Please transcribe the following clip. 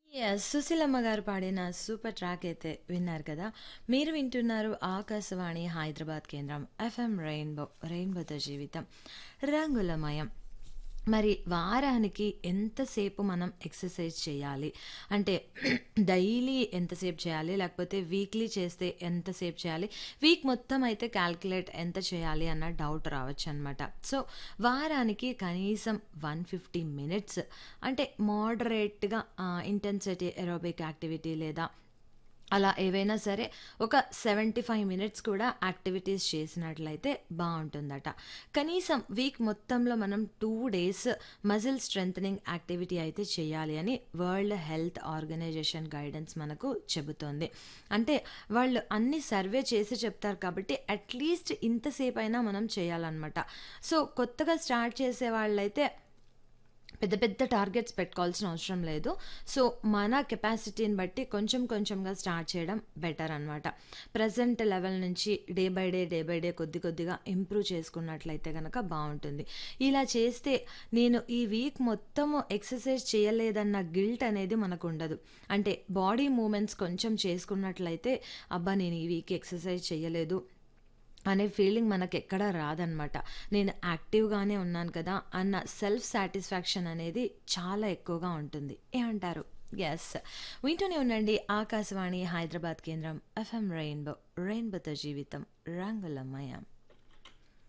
Yes. Susheelamma గారు పాడిన super track అయితే విన్నారు కదా! మీరు వింటున్నారు ఆకాశవాణి హైదరాబాద్ కేంద్రం ఎఫ్ఎం రెయిన్బో. రెయిన్బోతో జీవితం రంగులమయం. మరి వారానికి ఎంతసేపు మనం ఎక్సర్సైజ్ చేయాలి? అంటే డైలీ ఎంతసేపు చేయాలి? లేకపోతే వీక్లీ చేస్తే ఎంతసేపు చేయాలి? వీక్ మొత్తం అయితే కాలిక్యులేట్ ఎంత చేయాలి అన్న డౌట్ రావచ్చనమాట. సో, వారానికి కనీసం 150 మినిట్స్ అంటే మోడరేట్‌గా ఆహ్, ఇంటెన్సిటీ ఏరోబిక్ యాక్టివిటీ లేదా అలా ఏవైనా సరే ఒక 75 మినిట్స్ కూడా యాక్టివిటీస్ చేసినట్లయితే బావుంటుందట. కనీసం వీక్ మొత్తంలో మనం 2 డేస్ మజిల్ స్ట్రెంథెనింగ్ యాక్టివిటీ అయితే చేయాలి అని వరల్డ్ హెల్త్ ఆర్గనైజేషన్ గైడెన్స్ మనకు చెబుతోంది. అంటే వాళ్ళు అన్ని సర్వే చేసి చెప్తారు కాబట్టి అట్‌లీస్ట్ ఇంతసేపైనా మనం చేయాలనమాట. సో, కొత్తగా స్టార్ట్ చేసే వాళ్ళైతే పెద్ద పెద్ద టార్గెట్స్ పెట్టుకోవాల్సిన అవసరం లేదు. సో, మన కెపాసిటీని బట్టి కొంచెం కొంచెంగా స్టార్ట్ చేయడం బెటర్ అనమాట. ప్రెజెంట్ లెవెల్ నుంచి day by day, day by day కొద్ది కొద్దిగా ఇంప్రూవ్ చేసుకున్నట్లయితే గనక బావుంటుంది. ఇలా చేస్తే నేను ఈ వీక్ మొత్తము ఎక్సర్సైజ్ చేయలేదన్న గిల్ట్ అనేది మనకుండదు. అంటే బాడీ మూవ్‌మెంట్స్ కొంచెం చేసుకున్నట్లయితే అబ్బా! నేను ఈ వీక్ ఎక్సర్సైజ్ చేయలేదు అనే ఫీలింగ్ మనకెక్కడా రాదనమాట. నేను యాక్టివ్‌గానే ఉన్నాను కదా! అన్న సెల్ఫ్ సాటిస్ఫాక్షన్ అనేది చాలా ఎక్కువగా ఉంటుంది. ఏమంటారు? యెస్. వింటూనే ఉండండి ఆకాశవాణి హైదరాబాద్ కేంద్రం ఎఫ్ఎం రెయిన్బో. రెయిన్బోతో జీవితం రంగులమయం.